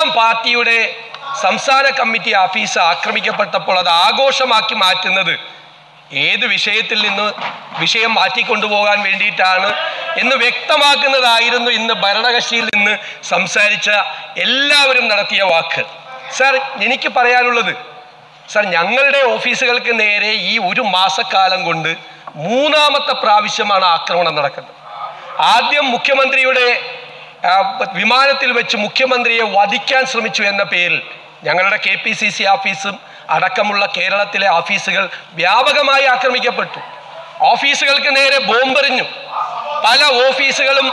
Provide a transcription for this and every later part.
സ്വന്തം പാർട്ടിയുടെ സംസ്ഥാന കമ്മിറ്റി ഓഫീസ് ആക്രമിക്കപ്പെട്ടപ്പോൾ അത് ആഘോഷമാക്കി മാറ്റുന്നത് ഏത് വിഷയത്തിൽ നിന്ന് വിഷയം മാറ്റിക്കൊണ്ടുപോകാൻ വേണ്ടിയിട്ടാണ് എന്ന് വ്യക്തമാക്കുന്നതായിരുന്നു ഇന്ന് ഭരണകക്ഷിയിൽ നിന്ന് സംസാരിച്ച എല്ലാവരും നടത്തിയ വാക്ക് സാർ എനിക്ക് പറയാനുള്ളത് സാർ ഞങ്ങളുടെ ഓഫീസുകൾക്ക് നേരെ ഈ ഒരു മാസക്കാലം കൊണ്ട് മൂന്നാമത്തെ പ്രാവശ്യമാണ് ആക്രമണം നടക്കുന്നത് ആദ്യം മുഖ്യമന്ത്രിയുടെ ആ, വിമാനത്തിൽ വെച്ച് മുഖ്യമന്ത്രിയെ വധിക്കാൻ ശ്രമിച്ചു എന്ന പേരിൽ ഞങ്ങളുടെ കെ പി സി സി ഓഫീസും അടക്കമുള്ള കേരളത്തിലെ ഓഫീസുകൾ വ്യാപകമായി ആക്രമിക്കപ്പെട്ടു ഓഫീസുകൾക്ക് നേരെ ബോംബെറിഞ്ഞു പല ഓഫീസുകളും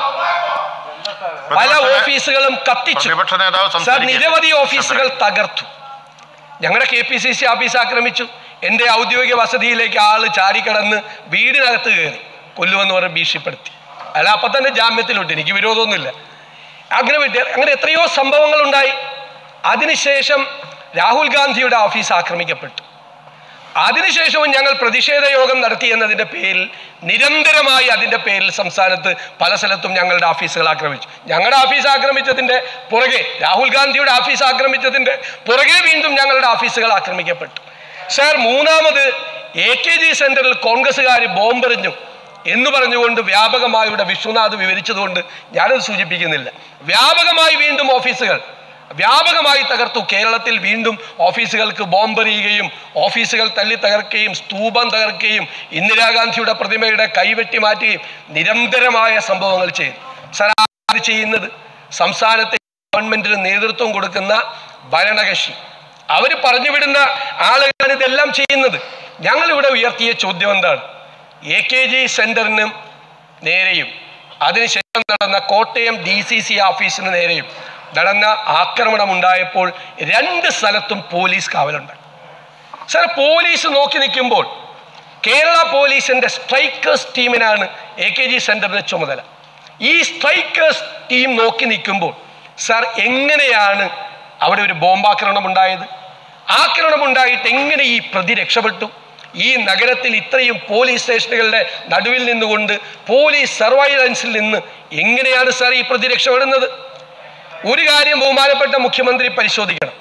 പല പ്രതിപക്ഷ- ഓഫീസുകളും കത്തിച്ചു പ്രതിപക്ഷ നേതാവ് സാർ സംസാരിക്കട്ടെ. നിരവധി ഓഫീസുകൾ തകർത്തു ഞങ്ങളുടെ K P C C office ആക്രമിച്ചു എൻ്റെ ഔദ്യോഗിക വസതിയിലേക്ക് ആള് ചാടിക്കടന്ന് വീടിനകത്ത് കയറി കൊല്ലുമെന്ന് പറഞ്ഞ് ഭീഷണിപ്പെടുത്തി അല്ല അപ്പം തന്നെ ജാമ്യത്തിലോട്ട് എനിക്ക് വിരോധമൊന്നുമില്ല അങ്ങനെ വിട്ട് അങ്ങനെ എത്രയോ സംഭവങ്ങൾ ഉണ്ടായി അതിനുശേഷം രാഹുൽ ഗാന്ധിയുടെ ഓഫീസ് ആക്രമിക്കപ്പെട്ടു അതിനുശേഷവും ഞങ്ങൾ പ്രതിഷേധ യോഗം നടത്തി എന്നതിൻ്റെ പേരിൽ നിരന്തരമായി അതിൻ്റെ പേരിൽ സംസ്ഥാനത്ത് പല സ്ഥലത്തും ഞങ്ങളുടെ ഓഫീസുകൾ ആക്രമിച്ചു ഞങ്ങളുടെ ഓഫീസ് ആക്രമിച്ചതിൻ്റെ പുറകെ രാഹുൽ ഗാന്ധിയുടെ ഓഫീസ് ആക്രമിച്ചതിൻ്റെ പുറകെ വീണ്ടും ഞങ്ങളുടെ ഓഫീസുകൾ ആക്രമിക്കപ്പെട്ടു സാർ മൂന്നാമത് എ കെ ജി സെന്ററിൽ കോൺഗ്രസ്സുകാർ ബോംബെറിഞ്ഞു എന്ന് പറഞ്ഞുകൊണ്ട് വ്യാപകമായി ഇവിടെ വിശ്വനാഥ് വിവരിച്ചതുകൊണ്ട് ഞാനത് സൂചിപ്പിക്കുന്നില്ല വ്യാപകമായി വീണ്ടും ഓഫീസുകൾ വ്യാപകമായി തകർത്തു കേരളത്തിൽ വീണ്ടും ഓഫീസുകൾക്ക് ബോംബെറിയുകയും ഓഫീസുകൾ തല്ലി തകർക്കുകയും സ്തൂപം തകർക്കുകയും ഇന്ദിരാഗാന്ധിയുടെ പ്രതിമയുടെ കൈവെട്ടി മാറ്റുകയും നിരന്തരമായ സംഭവങ്ങൾ ചെയ്തു സർ അത് ചെയ്യുന്നത് സംസ്ഥാനത്തെ ഗവൺമെന്റിന് നേതൃത്വം കൊടുക്കുന്ന ഭരണകക്ഷി അവർ പറഞ്ഞു വിടുന്ന ആളുകളാണ് ഇതെല്ലാം ചെയ്യുന്നത് ഞങ്ങൾ ഇവിടെ ഉയർത്തിയ ചോദ്യം എന്താണ് എ കെ ജി സെന്ററിനും നേരെയും അതിനുശേഷം നടന്ന കോട്ടയം ഡി സി സി ഓഫീസിന് നേരെയും നടന്ന ആക്രമണം ഉണ്ടായപ്പോൾ രണ്ട് സ്ഥലത്തും പോലീസ് കാവലുണ്ട് സാർ പോലീസ് നോക്കി നിൽക്കുമ്പോൾ കേരള പോലീസിന്റെ സ്ട്രൈക്കേഴ്സ് ടീമിനാണ് എ കെ ജി സെന്ററിന്റെ ചുമതല ഈ സ്ട്രൈക്കേഴ്സ് ടീം നോക്കി നിൽക്കുമ്പോൾ സാർ എങ്ങനെയാണ് അവിടെ ഒരു ബോംബാക്രമണം ഉണ്ടായത് ആക്രമണം ഉണ്ടായിട്ട് എങ്ങനെ ഈ പ്രതി രക്ഷപ്പെട്ടു ഈ നഗരത്തിൽ ഇത്രയും പോലീസ് സ്റ്റേഷനുകളുടെ നടുവിൽ നിന്നുകൊണ്ട് പോലീസ് സർവൈലൻസിൽ നിന്ന് എങ്ങനെയാണ് സാർ ഈ പ്രതി രക്ഷപ്പെടുന്നത് ഒരു കാര്യം ബഹുമാനപ്പെട്ട മുഖ്യമന്ത്രി പരിശോധിക്കണം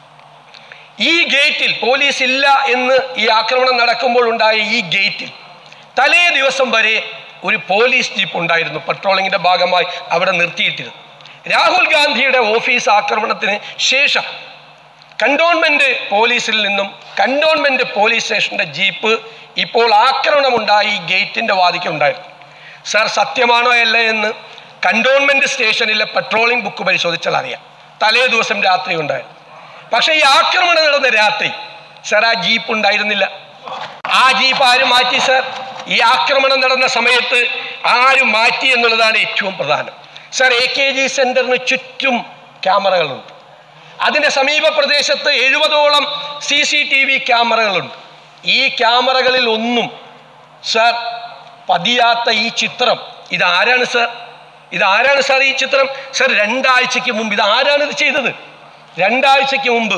ഈ ഗേറ്റിൽ പോലീസ് ഇല്ല എന്ന് ഈ ആക്രമണം നടക്കുമ്പോൾ ഉണ്ടായ ഈ ഗേറ്റിൽ തലേ ദിവസം വരെ ഒരു പോലീസ് ജീപ്പ് ഉണ്ടായിരുന്നു പട്രോളിങ്ങിന്റെ ഭാഗമായി അവിടെ നിർത്തിയിട്ടിരുന്നു രാഹുൽ ഗാന്ധിയുടെ ഓഫീസ് ആക്രമണത്തിന് ശേഷം കണ്ടോൺമെന്റ് പോലീസിൽ നിന്നും കണ്ടോൺമെന്റ് പോലീസ് സ്റ്റേഷന്റെ ജീപ്പ് ഇപ്പോൾ ആക്രമണമുണ്ടായി ഈ ഗേറ്റിന്റെ വാതിക്ക് ഉണ്ടായിരുന്നു സാർ സത്യമാണോ അല്ല എന്ന് കണ്ടോൺമെന്റ് സ്റ്റേഷനിലെ പട്രോളിംഗ് ബുക്ക് പരിശോധിച്ചാൽ അറിയാം തലേ ദിവസം രാത്രി ഉണ്ടായിരുന്നു പക്ഷേ ഈ ആക്രമണം നടന്ന രാത്രി സാർ ആ ജീപ്പ് ഉണ്ടായിരുന്നില്ല ആ ജീപ്പ് ആര് മാറ്റി സാർ ഈ ആക്രമണം നടന്ന സമയത്ത് ആര് മാറ്റി എന്നുള്ളതാണ് ഏറ്റവും പ്രധാനം സാർ എ കെ ജി സെന്ററിന് ചുറ്റും ക്യാമറകളുണ്ട് അതിന്റെ സമീപ പ്രദേശത്ത് എഴുപതോളം സി സി ടി വി ക്യാമറകളുണ്ട് ഈ ക്യാമറകളിൽ ഒന്നും സാർ പതിയാത്ത ഈ ചിത്രം ഇതാരാണ് സാർ ഇതാരാണ് സാർ ഈ ചിത്രം സാർ രണ്ടാഴ്ചയ്ക്ക് മുമ്പ് ഇത് ആരാണ് ഇത് ചെയ്തത് രണ്ടാഴ്ചയ്ക്ക് മുമ്പ്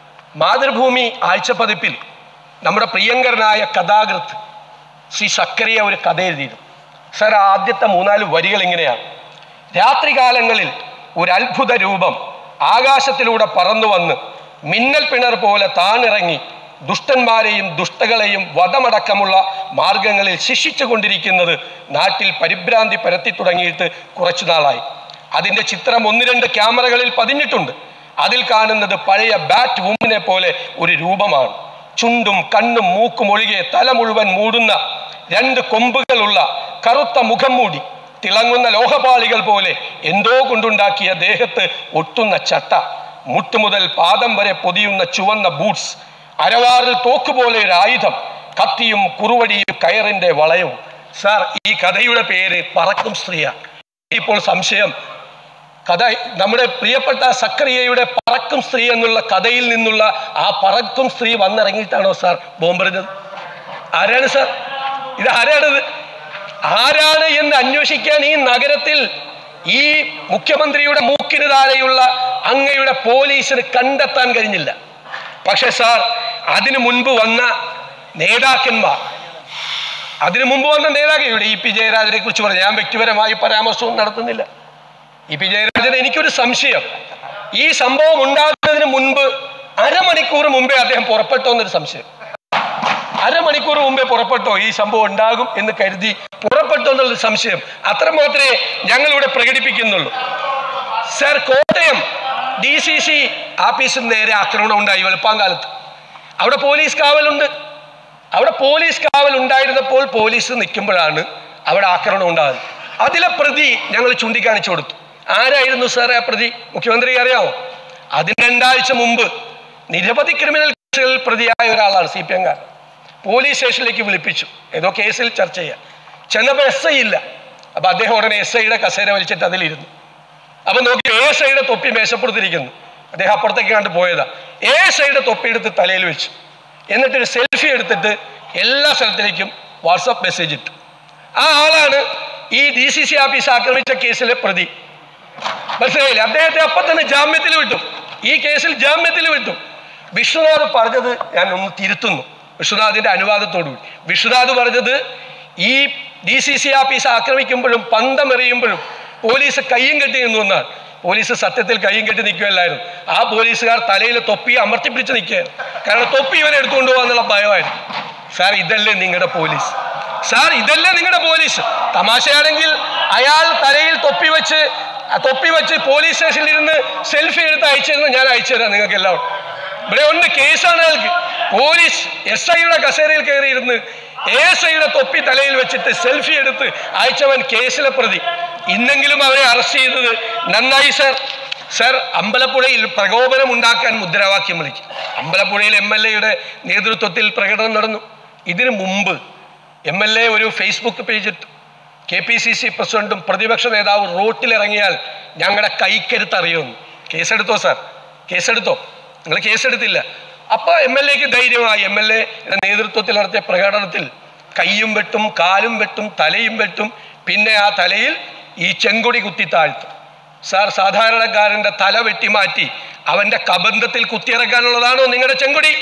മാതൃഭൂമി ആഴ്ചപ്പതിപ്പിൽ നമ്മുടെ പ്രിയങ്കരനായ കഥാകൃത്ത് ശ്രീ സക്കറിയ ഒരു കഥ എഴുതിയിരുന്നു സാർ ആദ്യത്തെ മൂന്നാല് വരികൾ ഇങ്ങനെയാണ് രാത്രികാലങ്ങളിൽ ഒരു അത്ഭുത രൂപം ആകാശത്തിലൂടെ പറന്നു വന്ന് മിന്നൽ പിണർ പോലെ താണിറങ്ങി ദുഷ്ടന്മാരെയും ദുഷ്ടകളെയും വധമടക്കമുള്ള മാർഗങ്ങളിൽ ശിക്ഷിച്ചു കൊണ്ടിരിക്കുന്നത് നാട്ടിൽ പരിഭ്രാന്തി പരത്തി തുടങ്ങിയിട്ട് കുറച്ചു നാളായി അതിൻ്റെ ചിത്രം ഒന്ന് രണ്ട് ക്യാമറകളിൽ പതിഞ്ഞിട്ടുണ്ട് അതിൽ കാണുന്നത് പഴയ ബാറ്റ് വുമനെ പോലെ ഒരു രൂപമാണ് ചുണ്ടും കണ്ണും മൂക്കും ഒഴികെ തല മുഴുവൻ മൂടുന്ന രണ്ട് കൊമ്പുകളുള്ള കറുത്ത മുഖം മൂടി തിളങ്ങുന്ന ലോഹപാളികൾ പോലെ എന്തോ കൊണ്ടുണ്ടാക്കിയ ദേഹത്ത് ഒട്ടുന്ന ചട്ട മുട്ടുമുതൽ പാദം വരെ പൊതിയുന്ന ചുവന്ന ബൂട്ട്സ് അരവാറിൽ തോക്കുപോലെ ഒരു ആയുധം കത്തിയും കുറുവടിയും കയറിന്റെ വളയവും സാർ ഈ കഥയുടെ പേര് പറക്കും സ്ത്രീയാണ് ഇപ്പോൾ സംശയം കഥ നമ്മുടെ പ്രിയപ്പെട്ട സക്രിയയുടെ പറക്കും സ്ത്രീ എന്നുള്ള കഥയിൽ നിന്നുള്ള ആ പറക്കും സ്ത്രീ വന്നിറങ്ങിയിട്ടാണോ സാർ ബോംബെറിഞ്ഞത് ആരാണ് സാർ ഇത് ആരാണിത് ആരാണ് എന്ന് അന്വേഷിക്കാൻ ഈ നഗരത്തിൽ ഈ മുഖ്യമന്ത്രിയുടെ മൂക്കിന് താഴെയുള്ള അങ്ങയുടെ പോലീസിന് കണ്ടെത്താൻ കഴിഞ്ഞില്ല പക്ഷെ സാർ അതിനു മുൻപ് വന്ന നേതാക്കന്മാർ അതിനു മുമ്പ് വന്ന നേതാക്കൾ ഇവിടെ ഇ പി ജയരാജനെ കുറിച്ച് പറഞ്ഞു ഞാൻ വ്യക്തിപരമായി പരാമർശവും നടത്തുന്നില്ല ഇ പി ജയരാജൻ എനിക്കൊരു സംശയം ഈ സംഭവം ഉണ്ടാകുന്നതിന് മുൻപ് അരമണിക്കൂർ മുമ്പേ അദ്ദേഹം പുറപ്പെട്ടോ എന്നൊരു സംശയം അരമണിക്കൂർ മുമ്പേ പുറപ്പെട്ടോ ഈ സംഭവം ഉണ്ടാകും എന്ന് കരുതി പുറപ്പെട്ടോ എന്നുള്ള സംശയം അത്ര മാത്രമേ ഞങ്ങളിവിടെ പ്രകടിപ്പിക്കുന്നുള്ളൂ sir Kottayam D C C ആഫീസിന് നേരെ ആക്രമണം ഉണ്ടായി വെളുപ്പാങ്കാലത്ത് അവിടെ പോലീസ് കാവലുണ്ട് അവിടെ പോലീസ് കാവൽ ഉണ്ടായിരുന്നപ്പോൾ പോലീസ് നിൽക്കുമ്പോഴാണ് അവിടെ ആക്രമണം ഉണ്ടാകുന്നത് അതിലെ പ്രതി ഞങ്ങൾ ചൂണ്ടിക്കാണിച്ചു കൊടുത്തു ആരായിരുന്നു സാർ ആ പ്രതി മുഖ്യമന്ത്രി അറിയാമോ അതിന് രണ്ടാഴ്ച മുമ്പ് നിരവധി ക്രിമിനൽ കേസുകളിൽ പ്രതിയായ ഒരാളാണ് സി പി എംകാരൻ പോലീസ് സ്റ്റേഷനിലേക്ക് വിളിപ്പിച്ചു ഏതോ കേസിൽ ചർച്ച ചെയ്യാൻ ചെന്നപ്പോൾ എസ് ഐ ഇല്ല അപ്പൊ അദ്ദേഹം ഉടനെ എസ് ഐയുടെ കസേര വലിച്ചിട്ട് അതിലിരുന്നു അപ്പൊ നോക്കി എ എസ് ഐയുടെ തൊപ്പി മേശപ്പുറത്തിരിക്കുന്നു അദ്ദേഹം അപ്പുറത്തേക്ക് കണ്ട് പോയതാ എ എസ് ഐയുടെ തൊപ്പി എടുത്ത് തലയിൽ വെച്ചു എന്നിട്ടൊരു സെൽഫി എടുത്തിട്ട് എല്ലാ സ്ഥലത്തിലേക്കും വാട്സപ്പ് മെസ്സേജ് ഇട്ടു ആ ആളാണ് ഈ ഡി സി സി ഓഫീസ് ആക്രമിച്ച കേസിലെ പ്രതി മനസ്സിലായില്ലേ അദ്ദേഹത്തെ അപ്പം തന്നെ ജാമ്യത്തിൽ വിട്ടു ഈ കേസിൽ ജാമ്യത്തിൽ വിട്ടു വിശ്വനാഥ് പറഞ്ഞത് ഞാൻ ഒന്ന് തിരുത്തുന്നു വിശ്വനാഥിന്റെ അനുവാദത്തോടുകൂടി വിശ്വനാഥ് പറഞ്ഞത് ഈ ഡി സി സി ഓഫീസ് ആക്രമിക്കുമ്പോഴും പന്തമെറിയുമ്പോഴും പോലീസ് കയ്യും കെട്ടി നിന്നു എന്നാണ് പോലീസ് സത്യത്തിൽ കയ്യും കെട്ടി നിൽക്കുകയല്ലായിരുന്നു ആ പോലീസുകാർ തലയിൽ തൊപ്പി അമർത്തിപ്പിടിച്ച് നിൽക്കുകയായിരുന്നു കാരണം തൊപ്പി ഇവനെ എടുത്തുകൊണ്ട് പോകാന്നുള്ള ഭയമായിരുന്നു സാർ ഇതല്ലേ നിങ്ങളുടെ പോലീസ് സാർ ഇതല്ലേ നിങ്ങളുടെ പോലീസ് തമാശയാണെങ്കിൽ അയാൾ തലയിൽ തൊപ്പി വെച്ച് ആ തൊപ്പി വെച്ച് പോലീസ് സ്റ്റേഷനിൽ ഇരുന്ന് സെൽഫി എടുത്ത് അയച്ചിരുന്നു ഞാൻ അയച്ചു തരാം നിങ്ങൾക്ക് എല്ലാവർക്കും ഇവിടെ ഉണ്ട് കേസാണ് അയാൾക്ക് പോലീസ് എസ് ഐയുടെ കസേരയിൽ കയറിയിരുന്ന് എസ് ഐയുടെ തൊപ്പി തലയിൽ വെച്ചിട്ട് സെൽഫി എടുത്ത് അയച്ചവൻ കേസിലെ പ്രതി ഇന്നെങ്കിലും അവരെ അറസ്റ്റ് ചെയ്തത് നന്നായി സർ സർ അമ്പലപ്പുഴയിൽ പ്രകോപനം ഉണ്ടാക്കാൻ മുദ്രാവാക്യം വിളിക്കും അമ്പലപ്പുഴയിൽ എം എൽ എയുടെ നേതൃത്വത്തിൽ പ്രകടനം നടന്നു ഇതിനു മുമ്പ് എം എൽ എ ഒരു ഫേസ്ബുക്ക് പേജ് ഇട്ടു കെ പി സി സി പ്രസിഡന്റും പ്രതിപക്ഷ നേതാവ് റോട്ടിലിറങ്ങിയാൽ ഞങ്ങളുടെ കൈക്കരുത്ത് അറിയുമെന്ന് കേസെടുത്തോ സാർ കേസെടുത്തോ നിങ്ങൾ കേസെടുത്തില്ല അപ്പോൾ എം എൽ എക്ക് ധൈര്യമായി എം എൽ എയുടെ നേതൃത്വത്തിൽ നടത്തിയ പ്രകടനത്തിൽ കൈയും വെട്ടും കാലും വെട്ടും തലയും വെട്ടും പിന്നെ ആ തലയിൽ ഈ ചെങ്കൊടി കുത്തി താഴ്ത്തും സാർ സാധാരണക്കാരന്റെ തല വെട്ടിമാറ്റി അവന്റെ കബന്ധത്തിൽ കുത്തിയിറക്കാനുള്ളതാണോ നിങ്ങളുടെ ചെങ്കൊടി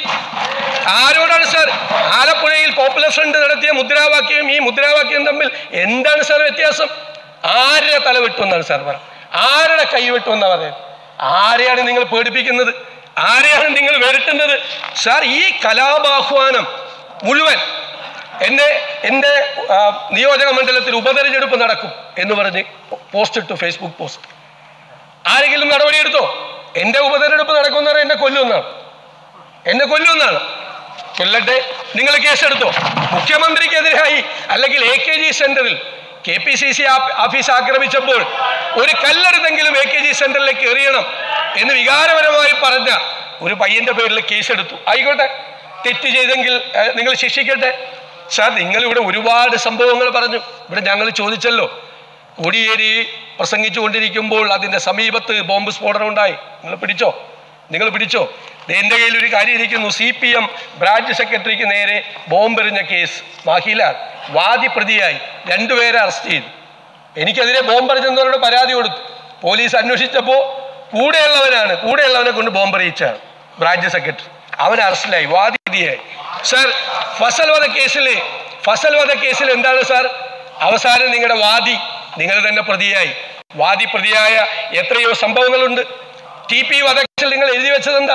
ആരോടാണ് സാർ ആലപ്പുഴയിൽ പോപ്പുലർ ഫ്രണ്ട് നടത്തിയ മുദ്രാവാക്യവും ഈ മുദ്രാവാക്യവും തമ്മിൽ എന്താണ് സാർ വ്യത്യാസം ആരുടെ തല വെട്ടുമെന്നാണ് സാർ പറ ആരുടെ കൈ വെട്ടുമെന്നാണ് പറയുന്നത് ആരെയാണ് നിങ്ങൾ പേടിപ്പിക്കുന്നത് ആരെയാണ് നിങ്ങൾ വരട്ടുന്നത് സാർ ഈ കലാപാഹ്വാനം മുഴുവൻ എൻ്റെ എൻ്റെ ആ, നിയോജക മണ്ഡലത്തിൽ ഉപതെരഞ്ഞെടുപ്പ് നടക്കും എന്ന് പറഞ്ഞ് പോസ്റ്റ് ഇട്ടു ഫേസ്ബുക്ക് പോസ്റ്റ് ആരെങ്കിലും നടപടിയെടുത്തോ എൻ്റെ ഉപതെരഞ്ഞെടുപ്പ് നടക്കുമെന്ന് പറഞ്ഞാൽ എന്നെ കൊല്ലുമെന്നാണ് എന്നെ കൊല്ലുമെന്നാണ് കൊല്ലട്ടെ നിങ്ങൾ കേസെടുത്തോ മുഖ്യമന്ത്രിക്കെതിരായി അല്ലെങ്കിൽ എ കെ ജി സെന്ററിൽ K P C C office ആക്രമിച്ചപ്പോൾ ഒരു കല്ലെടുത്തെങ്കിലും എ കെ ജി സെന്ററിലേക്ക് എറിയണം എന്ന് വികാരപരമായി പറഞ്ഞ ഒരു പയ്യന്റെ പേരിൽ കേസെടുത്തു ആയിക്കോട്ടെ തെറ്റ് ചെയ്തെങ്കിൽ ഏഹ്, നിങ്ങൾ ശിക്ഷിക്കട്ടെ സാർ നിങ്ങൾ ഇവിടെ ഒരുപാട് സംഭവങ്ങൾ പറഞ്ഞു ഇവിടെ ഞങ്ങൾ ചോദിച്ചല്ലോ കോടിയേരി പ്രസംഗിച്ചു കൊണ്ടിരിക്കുമ്പോൾ അതിന്റെ സമീപത്ത് ബോംബ് സ്ഫോടനം ഉണ്ടായി നിങ്ങൾ പിടിച്ചോ നിങ്ങൾ പിടിച്ചോ ദേ എൻ്റെ കയ്യിൽ ഒരു കാര്യം ഇരിക്കുന്നു സി പി എം ബ്രാഞ്ച് സെക്രട്ടറിക്ക് നേരെ ബോംബെറിഞ്ഞ കേസ് മാഹിലാൽ വാദി പ്രതിയായി രണ്ടുപേരെ അറസ്റ്റ് ചെയ്തു എനിക്കെതിരെ ബോംബെറിഞ്ഞവരോട് പരാതി കൊടുത്തു പോലീസ് അന്വേഷിച്ചപ്പോൾ കൂടെയുള്ളവനാണ് കൂടെയുള്ളവനെ കൊണ്ട് ബോംബെറിയിച്ചാണ് ബ്രാഞ്ച് സെക്രട്ടറി അവൻ അറസ്റ്റിലായി വാദി പ്രതിയായി സാർ ഫസൽ വധ കേസിൽ ഫസൽ വധ കേസിൽ എന്താണ് സാർ അവസാനം നിങ്ങളുടെ വാദി നിങ്ങൾ തന്നെ പ്രതിയായി വാദി പ്രതിയായ എത്രയോ സംഭവങ്ങളുണ്ട് ടി പി വധക്കേസിൽ നിങ്ങൾ എഴുതി വെച്ചത് എന്താ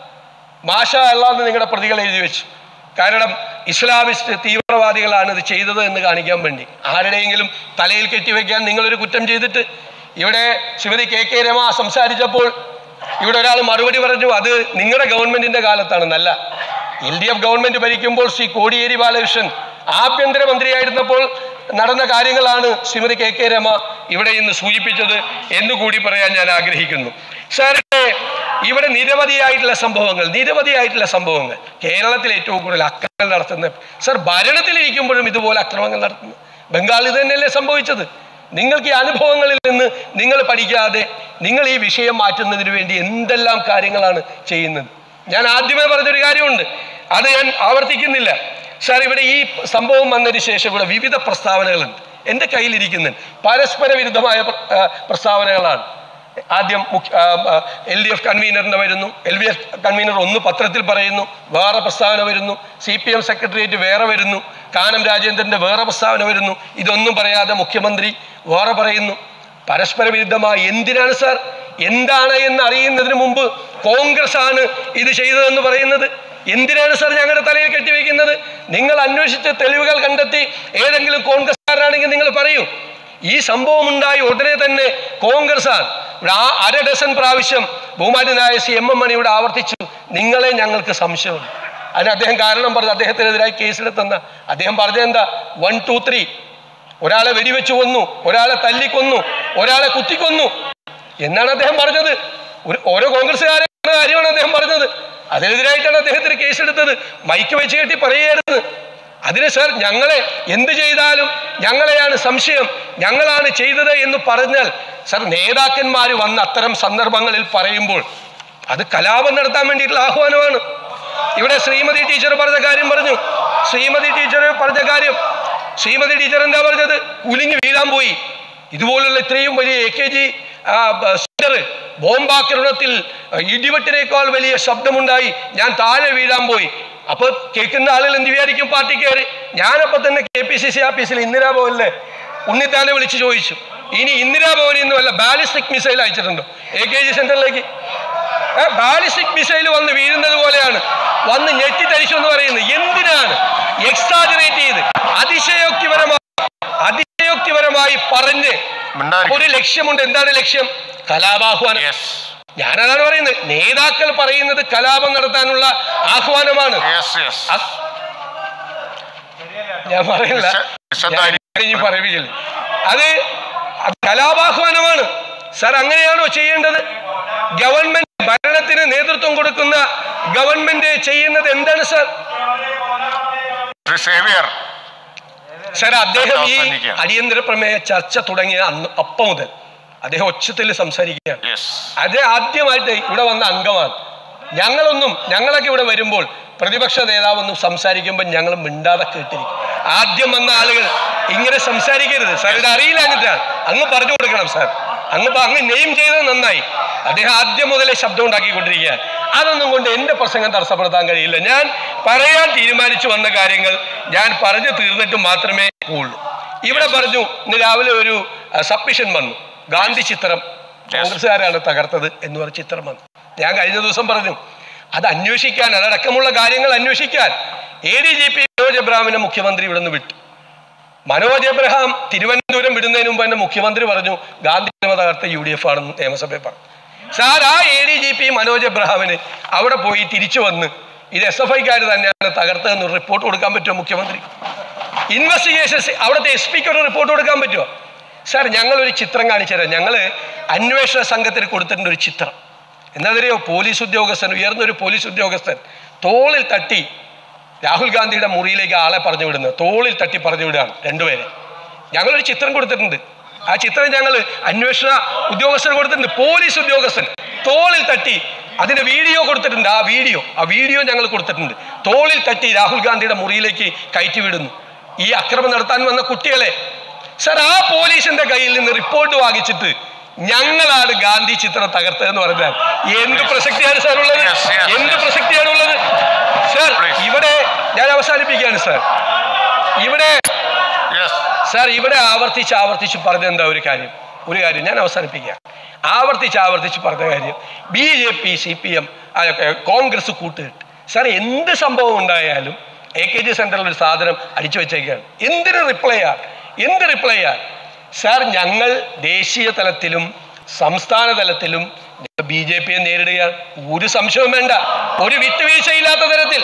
മാഷ അല്ലാന്ന് നിങ്ങളുടെ പ്രതികൾ എഴുതി വെച്ചു കാരണം ഇസ്ലാമിസ്റ്റ് തീവ്രവാദികളാണ് ഇത് ചെയ്തത് എന്ന് കാണിക്കാൻ വേണ്ടി ആരുടെയെങ്കിലും തലയിൽ കെട്ടിവെക്കാൻ നിങ്ങളൊരു കുറ്റം ചെയ്തിട്ട് ഇവിടെ ശ്രീമതി കെ കെ രമ സംസാരിച്ചപ്പോൾ ഇവിടെ ഒരാൾ മറുപടി പറഞ്ഞു അത് നിങ്ങളുടെ ഗവൺമെന്റിന്റെ കാലത്താണെന്നല്ല എൽ ഡി എഫ് ഗവൺമെന്റ് ഭരിക്കുമ്പോൾ ശ്രീ കോടിയേരി ബാലകൃഷ്ണൻ ആഭ്യന്തരമന്ത്രിയായിരുന്നപ്പോൾ നടന്ന കാര്യങ്ങളാണ് ശ്രീമതി കെ കെ രമ ഇവിടെ ഇന്ന് സൂചിപ്പിച്ചത് എന്നുകൂടി പറയാൻ ഞാൻ ആഗ്രഹിക്കുന്നു സാറിന്റെ ഇവിടെ നിരവധിയായിട്ടുള്ള സംഭവങ്ങൾ നിരവധിയായിട്ടുള്ള സംഭവങ്ങൾ കേരളത്തിൽ ഏറ്റവും കൂടുതൽ അക്രമങ്ങൾ നടത്തുന്ന സാർ ഭരണത്തിലിരിക്കുമ്പോഴും ഇതുപോലെ അക്രമങ്ങൾ നടത്തുന്നു ബംഗാളിൽ തന്നെയല്ലേ സംഭവിച്ചത് നിങ്ങൾക്ക് ഈ അനുഭവങ്ങളിൽ നിന്ന് നിങ്ങൾ പഠിക്കാതെ നിങ്ങൾ ഈ വിഷയം മാറ്റുന്നതിന് വേണ്ടി എന്തെല്ലാം കാര്യങ്ങളാണ് ചെയ്യുന്നത് ഞാൻ ആദ്യമേ പറഞ്ഞൊരു കാര്യമുണ്ട് അത് ഞാൻ ആവർത്തിക്കുന്നില്ല സാർ ഇവിടെ ഈ സംഭവം വന്നതിന് ശേഷം ഇവിടെ വിവിധ പ്രസ്താവനകളുണ്ട് എൻ്റെ കയ്യിലിരിക്കുന്നുണ്ട് പരസ്പര വിരുദ്ധമായ പ്ര- ആ, പ്രസ്താവനകളാണ് ആദ്യം എൽ ഡി എഫ് കൺവീനറിന്റെ വരുന്നു എൽ ഡി എഫ് കൺവീനർ ഒന്ന് പത്രത്തിൽ പറയുന്നു വേറെ പ്രസ്താവന വരുന്നു സി പി എം സെക്രട്ടേറിയറ്റ് വേറെ വരുന്നു കാനം രാജേന്ദ്രന്റെ വേറെ പ്രസ്താവന വരുന്നു ഇതൊന്നും പറയാതെ മുഖ്യമന്ത്രി വേറെ പറയുന്നു പരസ്പര വിരുദ്ധമായി എന്തിനാണ് സാർ എന്താണ് എന്ന് അറിയുന്നതിന് മുമ്പ് കോൺഗ്രസ് ആണ് ഇത് ചെയ്തതെന്ന് പറയുന്നത് എന്തിനാണ് സാർ ഞങ്ങളുടെ തലയിൽ കെട്ടിവെക്കുന്നത് നിങ്ങൾ അന്വേഷിച്ച് തെളിവുകൾ കണ്ടെത്തി ഏതെങ്കിലും കോൺഗ്രസ്സുകാരനാണെങ്കിൽ നിങ്ങൾ പറയൂ ഈ സംഭവം ഉണ്ടായി ഉടനെ തന്നെ കോൺഗ്രസ് ആണ് ഇവിടെ ആ അര ഡസൻ പ്രാവശ്യം ബഹുമാന്യനായ സി എം എം മണിയുടെ ആവർത്തിച്ചു നിങ്ങളെ ഞങ്ങൾക്ക് സംശയമുണ്ട് അതിന് അദ്ദേഹം കാരണം പറഞ്ഞു അദ്ദേഹത്തിനെതിരായി കേസെടുത്തെന്ന അദ്ദേഹം പറഞ്ഞതെന്താ വൺ ടു ത്രീ ഒരാളെ വെടിവെച്ച് കൊന്നു ഒരാളെ തല്ലിക്കൊന്നു ഒരാളെ കുത്തിക്കൊന്നു എന്നാണ് അദ്ദേഹം പറഞ്ഞത് ഒരു ഓരോ കോൺഗ്രസ്സുകാരെ കാര്യമാണ് അദ്ദേഹം പറഞ്ഞത് അതിനെതിരായിട്ടാണ് അദ്ദേഹത്തിന് കേസെടുത്തത് മൈക്ക് വെച്ച് കെട്ടി പറയുകയായിരുന്നു അതിന് സാർ ഞങ്ങളെ എന്ത് ചെയ്താലും ഞങ്ങളെയാണ് സംശയം ഞങ്ങളാണ് ചെയ്തത് എന്ന് പറഞ്ഞാൽ സാർ നേതാക്കന്മാർ വന്ന് അത്തരം സന്ദർഭങ്ങളിൽ പറയുമ്പോൾ അത് കലാപം നടത്താൻ വേണ്ടിയിട്ടുള്ള ആഹ്വാനമാണ് ഇവിടെ ശ്രീമതി ടീച്ചർ പറഞ്ഞ കാര്യം പറഞ്ഞു ശ്രീമതി ടീച്ചർ പറഞ്ഞ കാര്യം ശ്രീമതി ടീച്ചർ എന്താ പറഞ്ഞത് കുലിഞ്ഞു വീഴാൻ പോയി ഇതുപോലുള്ള ഇത്രയും വലിയ എ കെ ജി സെന്റർ ബോംബാക്രമണത്തിൽ ആ, ഇടിവെട്ടിനേക്കാൾ വലിയ ശബ്ദമുണ്ടായി ഞാൻ താഴെ വീഴാൻ പോയി അപ്പൊ കേൾക്കുന്ന ആളുകൾ എന്ത് വിചാരിക്കും പാർട്ടിക്കാര് ഞാനപ്പോ തന്നെ കെ പി സി സി ഓഫീസിൽ ഇന്ദിരാഭവനിലെ ഉണ്ണിത്താനെ വിളിച്ച് ചോദിച്ചു ഇനി ഇന്ദിരാഭവനിൽ നിന്ന് വല്ല ബാലിസ്റ്റിക് മിസൈൽ അയച്ചിട്ടുണ്ടോ എ കെ ജി സെന്ററിലേക്ക് ബാലിസ്റ്റിക് മിസൈൽ വന്ന് വീഴുന്നത് പോലെയാണ് വന്ന് ഞെട്ടിത്തരിച്ചു എന്ന് പറയുന്നത് എന്തിനാണ് എക്സാജറേറ്റ് ചെയ്ത് അതിശയോക്തിപരമായി അതിശയോക്തിപരമായി പറഞ്ഞ് മിണ്ടാതിരിക്കുക. ഒരു ലക്ഷ്യമുണ്ട് എന്താണ് ലക്ഷ്യം കലാപാഹ്വാനം യെസ് ഞാനതാണ് പറയുന്നത് നേതാക്കൾ പറയുന്നത് കലാപം നടത്താനുള്ള ആഹ്വാനമാണ് യെസ് യെസ് അത് ഞാൻ പറയില്ല നിശ- നിശബ്ദ ഞാൻ ഇനി പറയിപ്പിക്കില്ല അത് അത് കലാപാഹ്വാനമാണ് സാർ അങ്ങനെയാണോ ചെയ്യേണ്ടത് ഗവൺമെന്റ് ഭരണത്തിന് നേതൃത്വം കൊടുക്കുന്ന ഗവൺമെന്റ് ചെയ്യുന്നത് എന്താണ് സാർ ശ്രീ സേവിയർ സാർ അദ്ദേഹം ഈ അവസാനിക്കുക. അടിയന്തര പ്രമേയ ചർച്ച തുടങ്ങിയ അന്ന് അപ്പം മുതൽ അദ്ദേഹം ഒച്ചത്തിൽ സംസാരിക്കുകയാണ് യെസ് അത് ആദ്യമായിട്ട് ഇവിടെ വന്ന അംഗമാണ് ഞങ്ങളൊന്നും ഞങ്ങളൊക്കെ ഇവിടെ വരുമ്പോൾ പ്രതിപക്ഷ നേതാവൊന്നും സംസാരിക്കുമ്പോൾ ഞങ്ങൾ മിണ്ടാതെ കേട്ടിരിക്കും ആദ്യം വന്ന ആളുകൾ ഇങ്ങനെ സംസാരിക്കരുത് സാർ ഇത് അറിയില്ല എന്നിട്ടാണ് അങ്ങ് പറഞ്ഞു കൊടുക്കണം സാർ അങ്ങ് പ- അങ്ങ് നെയിം ചെയ്തത് നന്നായി അദ്ദേഹം ആദ്യം മുതലേ ശബ്ദം ഉണ്ടാക്കിക്കൊണ്ടിരിക്കുകയാണ് അതൊന്നും കൊണ്ട് എൻ്റെ പ്രസംഗം തടസ്സപ്പെടുത്താൻ കഴിയില്ല ഞാൻ പറയാൻ തീരുമാനിച്ചു വന്ന കാര്യങ്ങൾ ഞാൻ പറഞ്ഞു തീർന്നിട്ട് മാത്രമേ പോവുള്ളൂ ഇവിടെ പറഞ്ഞു ഇന്ന് രാവിലെ ഒരു സബ്മിഷൻ വന്നു ഗാന്ധി ചിത്രം കോൺഗ്രസ്സുകാരാണ് തകർത്തത് എന്ന് പറഞ്ഞ ചിത്രം വന്നു ഞാൻ കഴിഞ്ഞ ദിവസം പറഞ്ഞു അത് അന്വേഷിക്കാൻ അതടക്കമുള്ള കാര്യങ്ങൾ അന്വേഷിക്കാൻ A D G P Manoj എബ്രാഹിമിനെ മുഖ്യമന്ത്രി ഇവിടെ നിന്ന് വിട്ടു മനോജ് എബ്രഹാം തിരുവനന്തപുരം വിടുന്നതിന് മുമ്പ് തന്നെ മുഖ്യമന്ത്രി പറഞ്ഞു ഗാന്ധി സിനിമ തകർത്ത യു ഡി എഫ് ആണെന്ന് നിയമസഭയിൽ പറഞ്ഞു സാർ ആ A D G P Manoj എബ്രഹാമിന് അവിടെ പോയി തിരിച്ചു വന്ന് ഇത് എസ് എഫ് ഐക്കാർ തന്നെയാണ് തകർത്തതെന്ന് റിപ്പോർട്ട് കൊടുക്കാൻ പറ്റുമോ മുഖ്യമന്ത്രി ഇൻവെസ്റ്റിഗേഷൻസ് അവിടുത്തെ എസ് പിക്ക് ഒരു റിപ്പോർട്ട് കൊടുക്കാൻ പറ്റുമോ സാർ ഞങ്ങളൊരു ചിത്രം കാണിച്ചു തരാം ഞങ്ങൾ അന്വേഷണ സംഘത്തിന് കൊടുത്തിട്ടുണ്ട് ഒരു ചിത്രം എന്നതറിയോ പോലീസ് ഉദ്യോഗസ്ഥൻ ഉയർന്നൊരു പോലീസ് ഉദ്യോഗസ്ഥൻ തോളിൽ തട്ടി രാഹുൽ ഗാന്ധിയുടെ മുറിയിലേക്ക് ആളെ പറഞ്ഞു വിടുന്നത് തോളിൽ തട്ടി പറഞ്ഞു വിടുകയാണ് രണ്ടുപേരെ ഞങ്ങളൊരു ചിത്രം കൊടുത്തിട്ടുണ്ട് ആ ചിത്രം ഞങ്ങൾ അന്വേഷണ ഉദ്യോഗസ്ഥന് കൊടുത്തിട്ടുണ്ട് പോലീസ് ഉദ്യോഗസ്ഥൻ തോളിൽ തട്ടി അതിന്റെ വീഡിയോ കൊടുത്തിട്ടുണ്ട് ആ വീഡിയോ ആ വീഡിയോ ഞങ്ങൾ കൊടുത്തിട്ടുണ്ട് തോളിൽ തട്ടി രാഹുൽ ഗാന്ധിയുടെ മുറിയിലേക്ക് കയറ്റി വിടുന്നു ഈ അക്രമം നടത്താൻ വന്ന കുട്ടികളെ സർ ആ പോലീസിന്റെ കയ്യിൽ നിന്ന് റിപ്പോർട്ട് വാങ്ങിച്ചിട്ട് ഞങ്ങളാണ് ഗാന്ധി ചിത്രം തകർത്തതെന്ന് പറഞ്ഞാൽ എന്ത് പ്രസക്തിയാണ് സാർ ഉള്ളത് Yes, yes, എന്ത് yes. പ്രസക്തിയാണ് ഉള്ളത് സാർ Please. ഇവിടെ ഞാൻ അവസാനിപ്പിക്കുകയാണ് സാർ ഇവിടെ യെസ് സാർ ഇവിടെ ആവർത്തിച്ച് ആവർത്തിച്ച് പറഞ്ഞ എന്താ ഒരു കാര്യം ഒരു കാര്യം ഞാൻ അവസാനിപ്പിക്കുക ആവർത്തിച്ച് ആവർത്തിച്ച് പറഞ്ഞ കാര്യം B J P C P M Congress കൂട്ടുകെട്ട് സാർ എന്ത് സംഭവം ഉണ്ടായാലും എ കെ ജി സെന്ററിൽ ഒരു സാധനം അടിച്ചു വെച്ചേക്കാണ് എന്തിന് റിപ്ലൈ ആ എന്ത് റിപ്ലൈ ആ സാർ ഞങ്ങൾ ദേശീയ തലത്തിലും സംസ്ഥാന തലത്തിലും ബി ജെ പിയെ നേരിടുകയാണ് ഒരു സംശയവും വേണ്ട ഒരു വിട്ടുവീഴ്ചയില്ലാത്ത തരത്തിൽ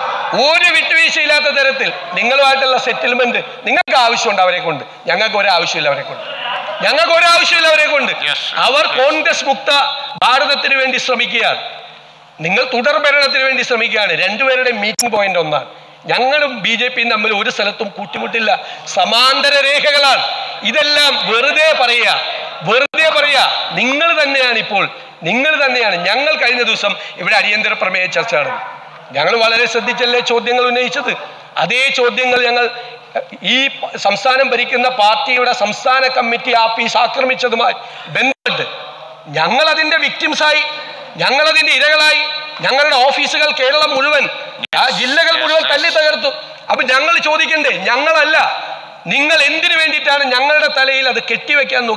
ഒരു വിട്ടുവീഴ്ചയില്ലാത്ത തരത്തിൽ നിങ്ങളുമായിട്ടുള്ള സെറ്റിൽമെന്റ് നിങ്ങൾക്ക് ആവശ്യമുണ്ട് അവരെ കൊണ്ട് ഞങ്ങൾക്ക് ഒരാവശ്യമില്ല അവരെ കൊണ്ട് ഞങ്ങൾക്ക് ഒരാവശ്യമില്ല അവരെ കൊണ്ട് Yes, yes, അവർ yes. കോൺഗ്രസ് മുക്ത ഭാരതത്തിന് വേണ്ടി ശ്രമിക്കുകയാണ് നിങ്ങൾ തുടർ ഭരണത്തിന് വേണ്ടി ശ്രമിക്കുകയാണ് രണ്ടുപേരുടെ മീറ്റിംഗ് പോയിന്റ് ഒന്നാണ് ഞങ്ങളും ബി ജെ പിയും തമ്മിൽ ഒരു സ്ഥലത്തും കൂട്ടിമുട്ടില്ല സമാന്തര രേഖകളാണ് ഇതെല്ലാം വെറുതെ പറയുക വെറുതെ പറയുക നിങ്ങൾ തന്നെയാണ് ഇപ്പോൾ നിങ്ങൾ തന്നെയാണ് ഞങ്ങൾ കഴിഞ്ഞ ദിവസം ഇവിടെ അടിയന്തര പ്രമേയ ചർച്ച നടന്നു ഞങ്ങൾ വളരെ ശ്രദ്ധിച്ചല്ലേ ചോദ്യങ്ങൾ ഉന്നയിച്ചത് അതേ ചോദ്യങ്ങൾ ഞങ്ങൾ അഹ്, ഈ പ- സംസ്ഥാനം ഭരിക്കുന്ന പാർട്ടിയുടെ സംസ്ഥാന കമ്മിറ്റി ആഫീസ് ആക്രമിച്ചതുമായി ബന്ധപ്പെട്ട് ഞങ്ങൾ അതിന്റെ വിക്ടിംസായി ഞങ്ങൾ അതിന്റെ ഇരകളായി ഞങ്ങളുടെ ഓഫീസുകൾ കേരളം മുഴുവൻ ആ ജില്ലകൾ മുഴുവൻ yes. തല്ലി തകർത്തു അപ്പൊ ഞങ്ങൾ ചോദിക്കണ്ടേ ഞങ്ങളല്ല നിങ്ങൾ എന്തിനു വേണ്ടിയിട്ടാണ് ഞങ്ങളുടെ തലയിൽ അത് കെട്ടിവെക്കാൻ നോക്കിയിട്ട്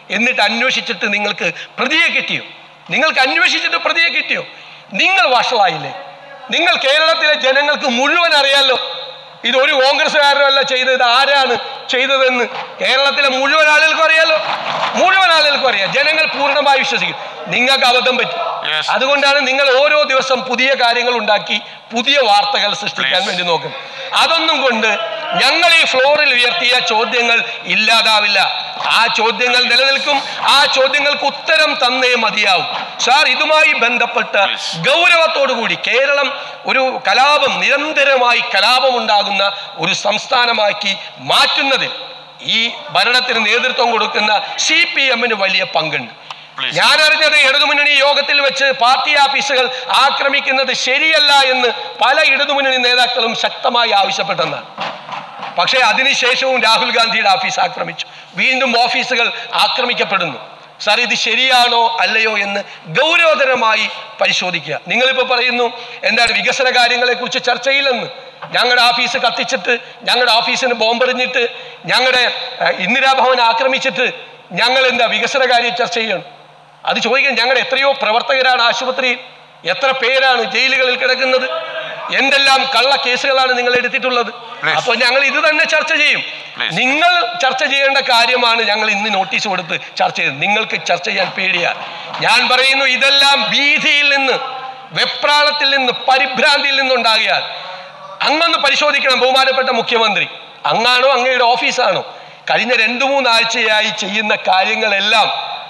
എന്നിട്ട് അന്വേഷിച്ചിട്ട് നിങ്ങൾക്ക് പ്രതിയെ കിട്ടിയോ നിങ്ങൾക്ക് അന്വേഷിച്ചിട്ട് പ്രതിയെ കിട്ടിയോ നിങ്ങൾ വഷളായില്ലേ നിങ്ങൾ കേരളത്തിലെ ജനങ്ങൾക്ക് മുഴുവൻ അറിയാലോ ഇത് ഒരു കോൺഗ്രസ്സുകാരനല്ല ചെയ്തത് ആരാണ് ചെയ്തതെന്ന് കേരളത്തിലെ മുഴുവൻ ആളുകൾക്കും അറിയാലോ മുഴുവൻ ആളുകൾക്കും അറിയാം ജനങ്ങൾ പൂർണ്ണമായി വിശ്വസിക്കും നിങ്ങൾക്ക് അബദ്ധം പറ്റും Yes. അതുകൊണ്ടാണ് നിങ്ങൾ ഓരോ ദിവസം പുതിയ കാര്യങ്ങൾ ഉണ്ടാക്കി പുതിയ വാർത്തകൾ സൃഷ്ടിക്കാൻ Please. വേണ്ടി നോക്കും അതൊന്നും കൊണ്ട് ഞങ്ങൾ ഈ ഫ്ലോറിൽ ഉയർത്തിയ ചോദ്യങ്ങൾ ഇല്ലാതാവില്ല ആ ചോദ്യങ്ങൾ നിലനിൽക്കും ആ ചോദ്യങ്ങൾക്ക് ഉത്തരം തന്നേ മതിയാവും സാർ ഇതുമായി ബന്ധപ്പെട്ട് Please. ഗൗരവത്തോടു കൂടി കേരളം ഒരു കലാപം നിരന്തരമായി കലാപമുണ്ടാകുന്ന ഒരു സംസ്ഥാനമാക്കി മാറ്റുന്നതിൽ ഈ ഭരണത്തിന് നേതൃത്വം കൊടുക്കുന്ന സി പി എമ്മിന് വലിയ പങ്കുണ്ട് Please. ഞാൻ അറിഞ്ഞത് ഇടതുമുന്നണി യോഗത്തിൽ വെച്ച് പാർട്ടി ഓഫീസുകൾ ആക്രമിക്കുന്നത് ശരിയല്ല എന്ന് പല ഇടതുമുന്നണി നേതാക്കളും ശക്തമായി ആവശ്യപ്പെട്ടെന്നാണ് പക്ഷേ അതിനുശേഷവും രാഹുൽ ഗാന്ധിയുടെ ഓഫീസ് ആക്രമിച്ചു വീണ്ടും ഓഫീസുകൾ ആക്രമിക്കപ്പെടുന്നു സാർ ഇത് ശരിയാണോ അല്ലയോ എന്ന് ഗൗരവതരമായി പരിശോധിക്കുക നിങ്ങളിപ്പോൾ പറയുന്നു എന്താണ് വികസന കാര്യങ്ങളെക്കുറിച്ച് ചർച്ചയില്ലെന്ന് ഞങ്ങളുടെ ഓഫീസ് കത്തിച്ചിട്ട് ഞങ്ങളുടെ ഓഫീസിന് ബോംബെറിഞ്ഞിട്ട് ഞങ്ങളുടെ ഏഹ്, ഇന്ദിരാഭവൻ ആക്രമിച്ചിട്ട് ഞങ്ങൾ എന്താ വികസന കാര്യം ചർച്ച ചെയ്യണം അത് ചോദിക്കാൻ ഞങ്ങളുടെ എത്രയോ പ്രവർത്തകരാണ് ആശുപത്രിയിൽ എത്ര പേരാണ് ജയിലുകളിൽ കിടക്കുന്നത് എന്തെല്ലാം കള്ള കേസുകളാണ് നിങ്ങൾ എടുത്തിട്ടുള്ളത് Please. അപ്പോൾ ഞങ്ങൾ ഇത് തന്നെ ചർച്ച ചെയ്യും Please. നിങ്ങൾ ചർച്ച ചെയ്യേണ്ട കാര്യമാണ് ഞങ്ങൾ ഇന്ന് നോട്ടീസ് കൊടുത്ത് ചർച്ച ചെയ്തത് നിങ്ങൾക്ക് ചർച്ച ചെയ്യാൻ പേടിയാണ് ഞാൻ പറയുന്നു ഇതെല്ലാം ഭീതിയിൽ നിന്ന് വെപ്രാളത്തിൽ നിന്ന് പരിഭ്രാന്തിയിൽ നിന്നുണ്ടാകിയാൽ അങ്ങൊന്ന് പരിശോധിക്കണം ബഹുമാനപ്പെട്ട മുഖ്യമന്ത്രി അങ്ങാണോ അങ്ങയുടെ ഓഫീസാണോ കഴിഞ്ഞ രണ്ടു മൂന്നാഴ്ചയായി ചെയ്യുന്ന കാര്യങ്ങളെല്ലാം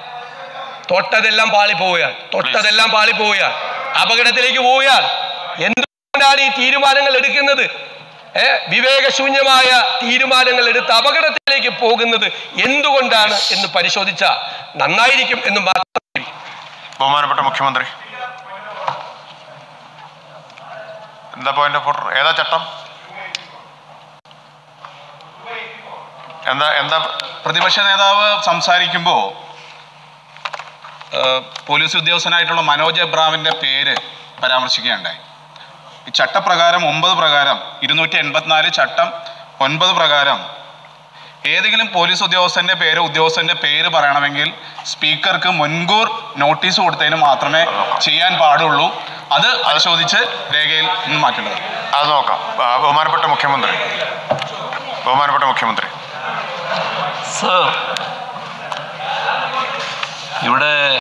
തൊട്ടതെല്ലാം പാളിപ്പോവുകയാണ് തൊട്ടതെല്ലാം പാളിപ്പോവുകയാണ് അപകടത്തിലേക്ക് പോവുകയാണ് എന്തുകൊണ്ടാണ് ഈ തീരുമാനങ്ങൾ എടുക്കുന്നത് ഏ വിവേകശൂന്യമായ തീരുമാനങ്ങൾ എടുത്ത് അപകടത്തിലേക്ക് പോകുന്നത് എന്തുകൊണ്ടാണ് എന്ന് പരിശോധിച്ച നന്നായിരിക്കും എന്ന് മാത്രം ബഹുമാനപ്പെട്ട മുഖ്യമന്ത്രി എന്താ പോയിന്റ് ഓഫ് ഓർഡർ ഏതാ ചട്ടം എന്താ എന്താ പ്രതിപക്ഷ നേതാവ് സംസാരിക്കുമ്പോൾ പോലീസ് ഉദ്യോഗസ്ഥനായിട്ടുള്ള മനോജ് എബ്രാമിൻ്റെ പേര് പരാമർശിക്കുകയുണ്ടായി ഈ ചട്ടപ്രകാരം ഒമ്പത് പ്രകാരം ഇരുന്നൂറ്റി എൺപത്തിനാല് ചട്ടം ഒൻപത് പ്രകാരം ഏതെങ്കിലും പോലീസ് ഉദ്യോഗസ്ഥൻ്റെ പേര് ഉദ്യോഗസ്ഥൻ്റെ പേര് പറയണമെങ്കിൽ സ്പീക്കർക്ക് മുൻകൂർ നോട്ടീസ് കൊടുത്തതിന് മാത്രമേ ചെയ്യാൻ പാടുള്ളൂ അത് പരിശോധിച്ച് രേഖയിൽ നിന്ന് മാറ്റേണ്ടത് അത് നോക്കാം ആ, ബഹുമാനപ്പെട്ട മുഖ്യമന്ത്രി ബഹുമാനപ്പെട്ട മുഖ്യമന്ത്രി സർ